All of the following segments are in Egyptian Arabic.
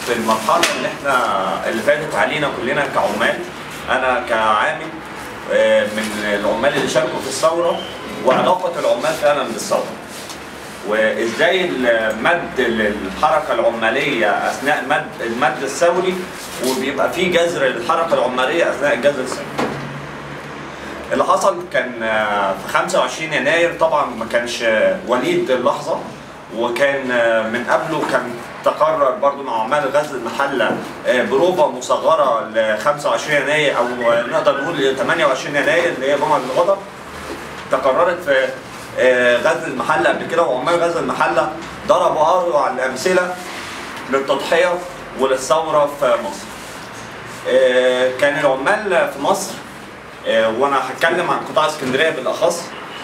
في المرحله اللي احنا اللي فاتت علينا كلنا كعمال انا كعامل آه، من العمال اللي شاركوا في الثوره وعلاقه العمال فعلا بالثوره وازاي المد الحركه العماليه اثناء المد المد الثوري وبيبقى في جذر للحركه العماليه اثناء الجذر الثوري. اللي حصل كان آه، في 25 يناير طبعا ما كانش آه، وليد اللحظه وكان آه، من قبله كان تقرر برضو مع عمال غزل المحله آه، بروفه مصغره ل 25 يناير او نقدر نقول 28 يناير اللي هي جمعه الغضب تقررت في آه، غزل المحله قبل كده وعمال غزل المحله ضربوا اروع الامثله للتضحيه وللثوره في مصر. آه، كان العمال في مصر آه، وانا هتكلم عن قطاع اسكندريه بالاخص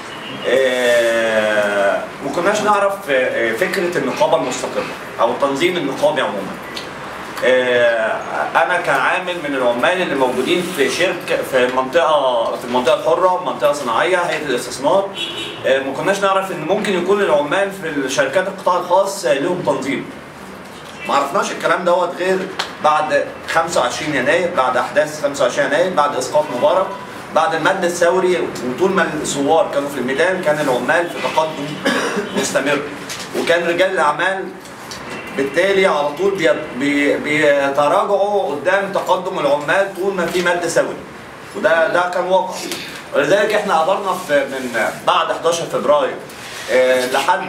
آه، ما كناش نعرف آه، فكره النقابه المستقله او التنظيم النقابي عموما. آه، انا كعامل من العمال اللي موجودين في شركه في منطقه في المنطقه الحره منطقه صناعيه هيئه الاستثمار آه، ما كناش نعرف ان ممكن يكون العمال في الشركات القطاع الخاص آه، لهم تنظيم ما عرفناش الكلام دوت غير بعد 25 يناير بعد احداث 25 يناير بعد اسقاط مبارك بعد المد الثوري وطول ما الثوار كانوا في الميدان كان العمال في تقدم مستمر وكان رجال الاعمال بالتالي على طول بي- بي- بيتراجعوا قدام تقدم العمال طول ما في مد ثوري وده ده كان واقع ولذلك احنا قدرنا في من بعد 11 فبراير آه، لحد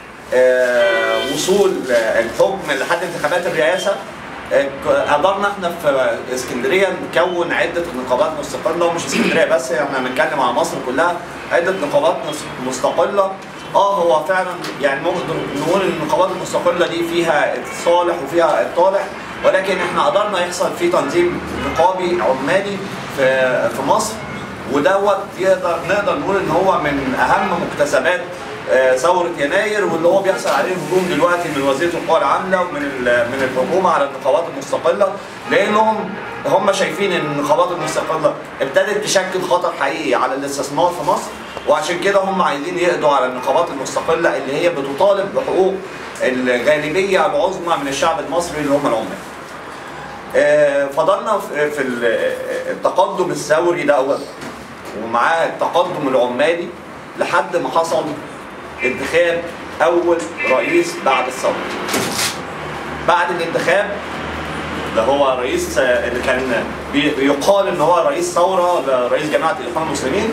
آه، وصول آه، الحكم لحد انتخابات الرئاسه آه، ك- قدرنا احنا في اسكندريه نكون عده نقابات مستقله ومش اسكندريه بس احنا بنتكلم على مصر كلها عده نقابات مس- مستقله اه هو فعلا يعني نقدر نقول ان النقابات المستقله دي فيها الصالح وفيها الطالح ولكن احنا قدرنا يحصل في تنظيم نقابي عمالي في في مصر ودوت يقدر نقدر نقول ان هو من اهم مكتسبات آه، ثوره يناير واللي هو بيحصل عليه هجوم دلوقتي من وزيره القوى العامله ومن ال- من الحكومه على النقابات المستقله لانهم هم شايفين ان النقابات المستقله ابتدت تشكل خطر حقيقي على الاستثمار في مصر وعشان كده هم عايزين يقضوا على النقابات المستقله اللي هي بتطالب بحقوق الغالبيه العظمى من الشعب المصري اللي هم العمال. آه، فضلنا في في ال- التقدم الثوري دوت ومعاه التقدم العمالي لحد ما حصل انتخاب اول رئيس بعد الثوره. بعد الانتخاب ده هو رئيس آه، اللي كان بي- بيقال ان هو رئيس ثوره ده رئيس جماعه الاخوان المسلمين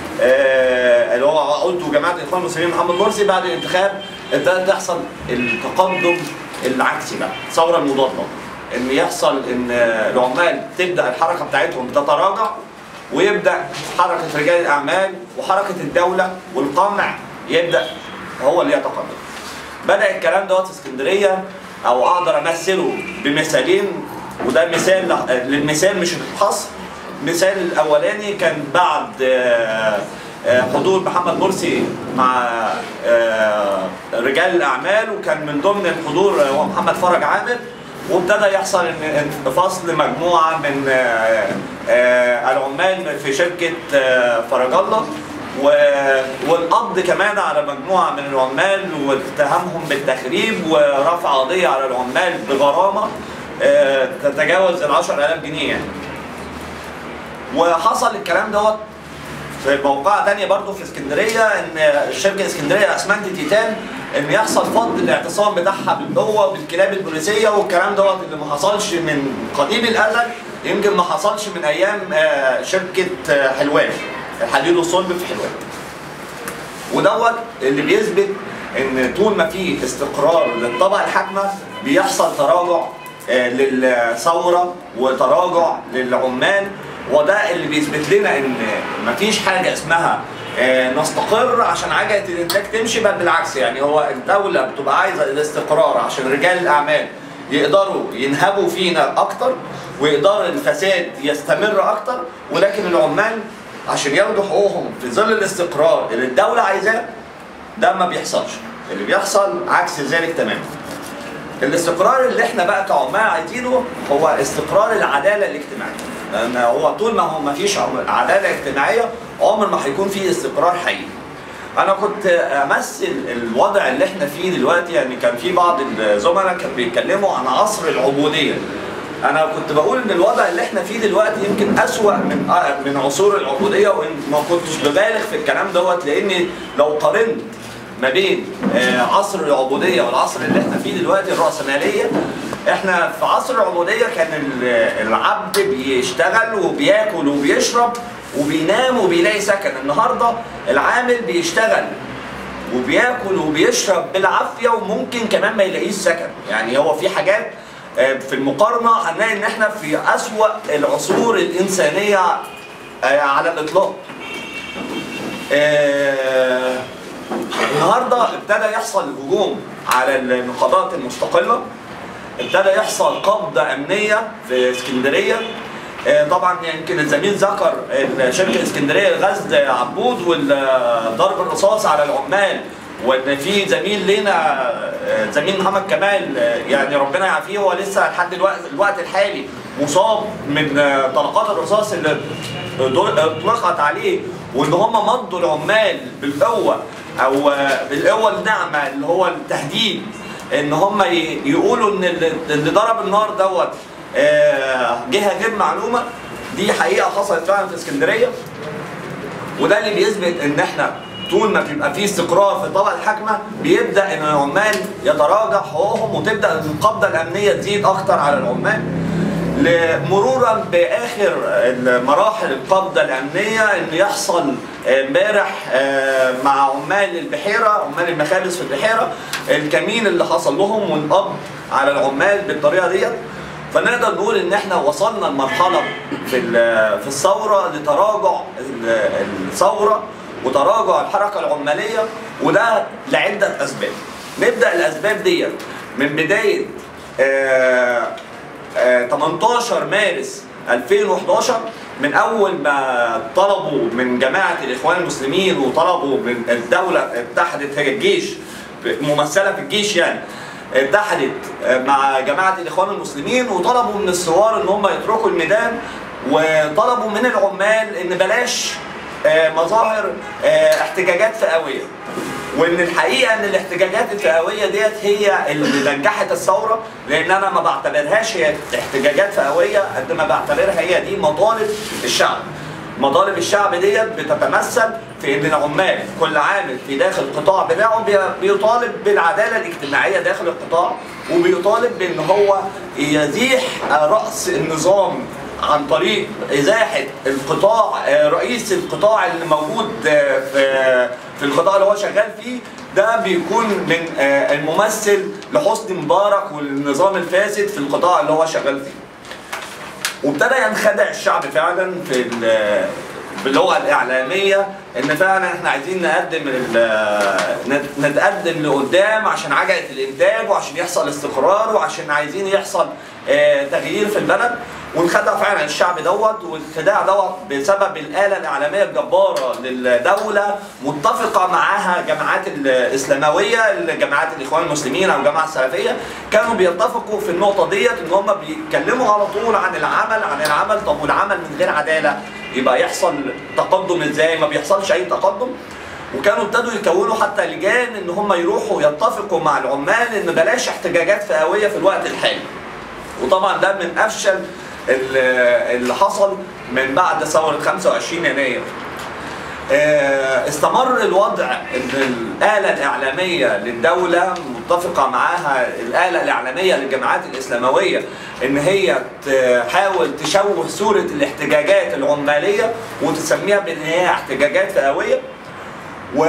آه، اللي هو عضو جماعه الاخوان المسلمين محمد مرسي بعد الانتخاب ابتدت تحصل التقدم العكسي بقى الثوره المضاده ان يحصل ان آه، العمال تبدا الحركه بتاعتهم تتراجع ويبدا حركه رجال الاعمال وحركه الدوله والقمع يبدا هو اللي يتقدم بدا الكلام دوت في اسكندريه او اقدر امثله بمثالين وده مثال للمثال مش الحصر المثال الاولاني كان بعد آه، آه، حضور محمد مرسي مع آه، رجال الاعمال وكان من ضمن الحضور هو محمد فرج عامر وابتدى يحصل ان إن فصل مجموعه من آه، آه، العمال في شركه آه، فرج الله و- والقبض كمان على مجموعه من العمال واتهامهم بالتخريب ورفع قضيه على العمال بغرامه آه، تتجاوز ال 10000 جنيه يعني. وحصل الكلام دوت في موقعة تانية برضو في اسكندرية ان شركة اسكندرية اسمنت تيتان ان يحصل فض الاعتصام بتاعها بالقوة بالكلاب البوليسية والكلام دوت اللي ما حصلش من قديم الازل يمكن ما حصلش من ايام آه، شركة آه، حلوان الحديد والصلب في حلوان ودوت اللي بيثبت ان طول ما في استقرار للطبقه الحاكمه بيحصل تراجع آه، للثوره وتراجع للعمال وده اللي بيثبت لنا ان مفيش حاجه اسمها آه، نستقر عشان عجله الانتاج تمشي بل بالعكس يعني هو الدوله بتبقى عايزه الاستقرار عشان رجال الاعمال يقدروا ينهبوا فينا اكتر ويقدر الفساد يستمر اكتر ولكن العمال عشان ياخدوا حقوقهم في ظل الاستقرار اللي الدوله عايزاه ده ما بيحصلش اللي بيحصل عكس ذلك تماما الاستقرار اللي احنا بقى كعمال عايزينه هو استقرار العداله الاجتماعيه لان هو طول ما هو ما فيش عم- عداله اجتماعيه عمر ما هيكون في استقرار حقيقي انا كنت امثل الوضع اللي احنا فيه دلوقتي يعني كان في بعض الزملاء كانوا بيتكلموا عن عصر العبوديه انا كنت بقول ان الوضع اللي احنا فيه دلوقتي يمكن اسوأ من من عصور العبوديه وان ما كنتش ببالغ في الكلام دوت لاني لو قارنت ما بين آه، عصر العبوديه والعصر اللي احنا فيه دلوقتي الراسماليه احنا في عصر العبوديه كان ال- العبد بيشتغل وبياكل وبيشرب وبينام وبيلاقي سكن النهارده العامل بيشتغل وبياكل وبيشرب بالعافيه وممكن كمان ما يلاقيش سكن يعني هو في حاجات آه، في المقارنه هنلاقي ان احنا في اسوأ العصور الانسانيه آه، على الاطلاق آه، النهارده ابتدى يحصل هجوم على النقابات المستقله ابتدى يحصل قبضه امنيه في اسكندريه آه، طبعا يمكن الزميل ذكر إن شركه اسكندريه غزل عبود وضرب الرصاص على العمال وان في زميل لنا آه، زميل محمد كمال آه، يعني ربنا يعافيه هو لسه لحد الوقت الوقت الحالي مصاب من آه، طلقات الرصاص اللي دول- اطلقت عليه وان هم مضوا العمال بالقوه او آه، بالقوه الناعمه اللي هو التهديد ان هم ي- يقولوا ان اللي اللي ضرب النار دوت آه، جهه غير معلومه دي حقيقه حصلت فعلا في اسكندريه وده اللي بيثبت ان احنا طول ما بيبقى في استقرار في الطبقه الحاكمه بيبدا ان العمال يتراجع حقوقهم وتبدا القبضه الامنيه تزيد اكتر على العمال ل- مرورا باخر مراحل القبضه الامنيه ان يحصل امبارح آه، مع عمال البحيره عمال المخابز في البحيره الكمين اللي حصل لهم والقبض على العمال بالطريقه ديت فنقدر نقول ان احنا وصلنا لمرحله في ال- في الثوره لتراجع ال- الثوره وتراجع الحركه العماليه وده لعده اسباب. نبدا الاسباب ديت من بدايه آه، آه، 18 مارس 2011 من اول ما طلبوا من جماعه الاخوان المسلمين وطلبوا من الدوله اتحدت هي الجيش ممثله في الجيش يعني اتحدت مع جماعه الاخوان المسلمين وطلبوا من الثوار ان هم يتركوا الميدان وطلبوا من العمال ان بلاش آه، مظاهر آه، احتجاجات فئويه وان الحقيقه ان الاحتجاجات الفئويه ديت هي اللي نجحت الثوره لان انا ما بعتبرهاش هي احتجاجات فئويه قد ما بعتبرها هي دي مطالب الشعب مطالب الشعب ديت بتتمثل في ان العمال كل عامل في داخل القطاع بتاعه بي- بيطالب بالعداله الاجتماعيه داخل القطاع وبيطالب بان هو يزيح راس النظام عن طريق ازاحه القطاع آه، رئيس القطاع اللي موجود آه، في في القطاع اللي هو شغال فيه ده بيكون من آه، الممثل لحسني مبارك والنظام الفاسد في القطاع اللي هو شغال فيه. وابتدى ينخدع الشعب فعلا في ال- باللغه الاعلاميه ان فعلا احنا عايزين نقدم ال- نت- نتقدم لقدام عشان عجله الانتاج وعشان يحصل استقرار وعشان عايزين يحصل آه، تغيير في البلد وانخدع فعلا الشعب دوت والخداع دوت بسبب الاله الاعلاميه الجباره للدوله متفقه معاها جماعات الاسلامويه جماعات الاخوان المسلمين او الجماعه السلفيه كانوا بيتفقوا في النقطه ديت ان هم بيتكلموا على طول عن العمل عن العمل طب والعمل من غير عداله يبقى يحصل تقدم ازاي ما بيحصلش اي تقدم وكانوا ابتدوا يكونوا حتى لجان ان هم يروحوا يتفقوا مع العمال ان بلاش احتجاجات فئويه في الوقت الحالي وطبعا ده من افشل ال- اللي حصل من بعد ثوره 25 يناير آه، استمر الوضع ان الاله الاعلاميه للدوله متفقه معاها الاله الاعلاميه للجماعات الاسلامويه ان هي تحاول تشوه صوره الاحتجاجات العماليه وتسميها بان هي احتجاجات فئويه و...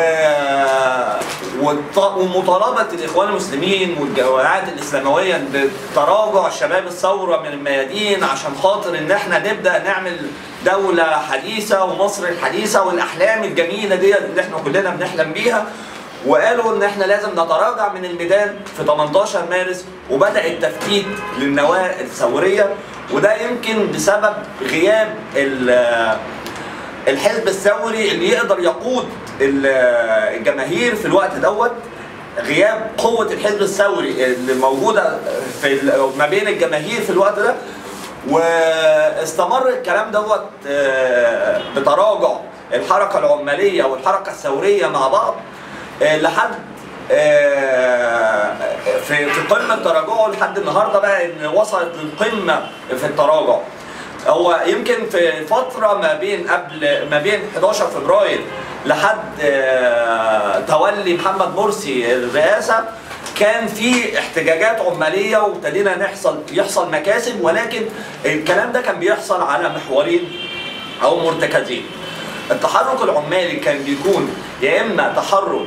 والط- ومطالبة الإخوان المسلمين والجماعات الإسلاموية بتراجع شباب الثورة من الميادين عشان خاطر إن إحنا نبدأ نعمل دولة حديثة ومصر الحديثة والأحلام الجميلة دي اللي إحنا كلنا بنحلم بيها وقالوا إن إحنا لازم نتراجع من الميدان في 18 مارس وبدأ التفتيت للنواة الثورية وده يمكن بسبب غياب ال- الحزب الثوري اللي يقدر يقود ال- الجماهير في الوقت دوت غياب قوة الحزب الثوري اللي موجودة في ال- ما بين الجماهير في الوقت ده واستمر الكلام دوت آه، بتراجع الحركه العماليه والحركه الثوريه مع بعض آه، لحد آه، في في قمه تراجعه لحد النهارده بقى ان وصلت للقمه في التراجع هو يمكن في فتره ما بين قبل ما بين 11 فبراير لحد آه، تولي محمد مرسي الرئاسه كان في احتجاجات عماليه وابتدينا نحصل يحصل مكاسب ولكن الكلام ده كان بيحصل على محورين او مرتكزين التحرك العمالي كان بيكون يا اما تحرك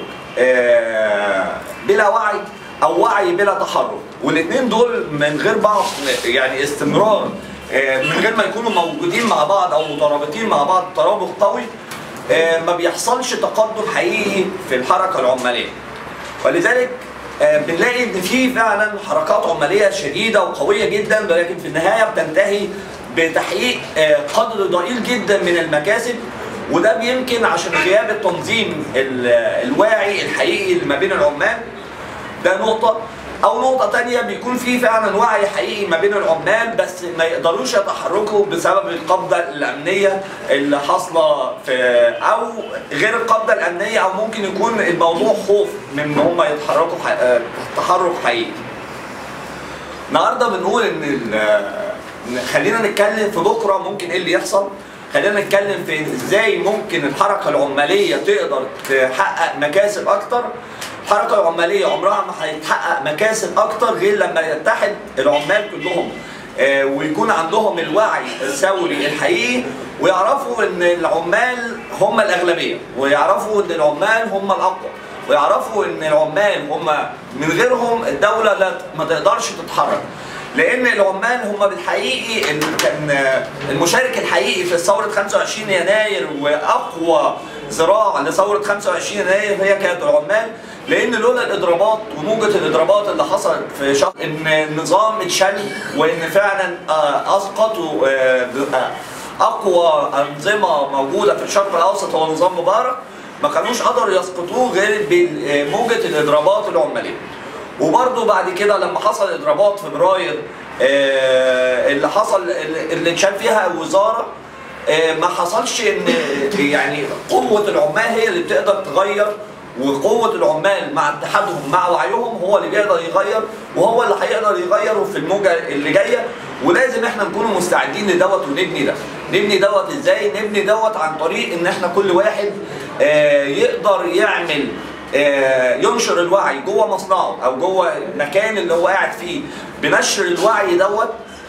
آه، بلا وعي او وعي بلا تحرك والاثنين دول من غير بعض يعني استمرار آه، من غير ما يكونوا موجودين مع بعض او مترابطين مع بعض ترابط قوي آه، ما بيحصلش تقدم حقيقي في الحركه العماليه ولذلك آه، بنلاقي ان في فعلا حركات عماليه شديده وقويه جدا ولكن في النهايه بتنتهي بتحقيق آه، قدر ضئيل جدا من المكاسب وده بيمكن عشان غياب التنظيم ال- الواعي الحقيقي اللي ما بين العمال ده نقطة أو نقطة تانية بيكون في فعلا وعي حقيقي ما بين العمال بس ما يقدروش يتحركوا بسبب القبضة الأمنية اللي حاصلة في أو غير القبضة الأمنية أو ممكن يكون الموضوع خوف من إن هم يتحركوا ح- آه، تحرك حقيقي. النهارده بنقول ان ال- إن خلينا نتكلم في بكره ممكن ايه اللي يحصل خلينا نتكلم في ازاي ممكن الحركه العماليه تقدر تحقق مكاسب اكتر الحركه العماليه عمرها ما هيتحقق مكاسب اكتر غير لما يتحد العمال كلهم آه، ويكون عندهم الوعي الثوري الحقيقي ويعرفوا ان العمال هم الاغلبيه ويعرفوا ان العمال هم الاقوى ويعرفوا ان العمال هم من غيرهم الدوله لا ما تقدرش تتحرك لان العمال هم بالحقيقي اللي كان المشارك الحقيقي في ثوره 25 يناير واقوى ذراع لثوره 25 يناير هي كانت العمال لان لولا الاضرابات وموجه الاضرابات اللي حصلت في شهر ان النظام اتشل وان فعلا آه، اسقطوا آه، آه، اقوى انظمه موجوده في الشرق الاوسط هو نظام مبارك ما كانوش قدروا يسقطوه غير بموجه الاضرابات العماليه وبرضه بعد كده لما حصل اضرابات فبراير آه، اللي حصل اللي اتشال فيها وزاره آه، ما حصلش ان يعني قوه العمال هي اللي بتقدر تغير وقوة العمال مع اتحادهم مع وعيهم هو اللي بيقدر يغير وهو اللي هيقدر يغير في الموجة اللي جاية ولازم احنا نكون مستعدين لدوت ونبني ده نبني دوت ازاي نبني دوت عن طريق ان احنا كل واحد آه، يقدر يعمل آه، ينشر الوعي جوه مصنعه او جوه المكان اللي هو قاعد فيه بنشر الوعي دوت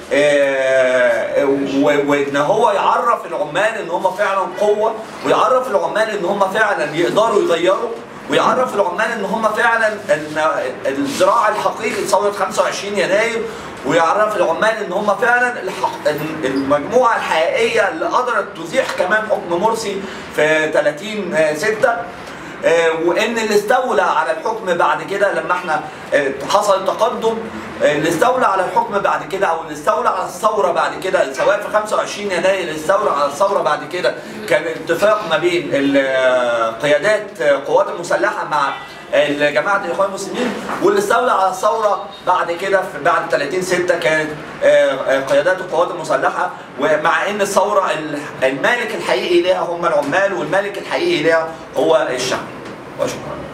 آه، و- وان هو يعرف العمال ان هم فعلا قوه ويعرف العمال ان هم فعلا يقدروا يغيروا ويعرف العمال ان هم فعلا ان الزراعه الحقيقي ثوره 25 يناير ويعرف العمال ان هم فعلا الحق إن المجموعه الحقيقيه اللي قدرت تزيح كمان حكم مرسي في 30 6 آه، وان اللي استولى على الحكم بعد كده لما احنا آه، حصل تقدم آه، اللي استولى على الحكم بعد كده او اللي استولى على الثوره بعد كده سواء في 25 يناير اللي استولى على الثوره بعد كده كان اتفاق ما بين ال- آه، قيادات آه، القوات المسلحه مع آه، جماعه الاخوان المسلمين واللي استولى على الثوره بعد كده في بعد 30 6 كانت آه، آه، قيادات القوات المسلحه ومع ان الثوره ال- المالك الحقيقي ليها هم العمال والمالك الحقيقي ليها هو الشعب وشكرا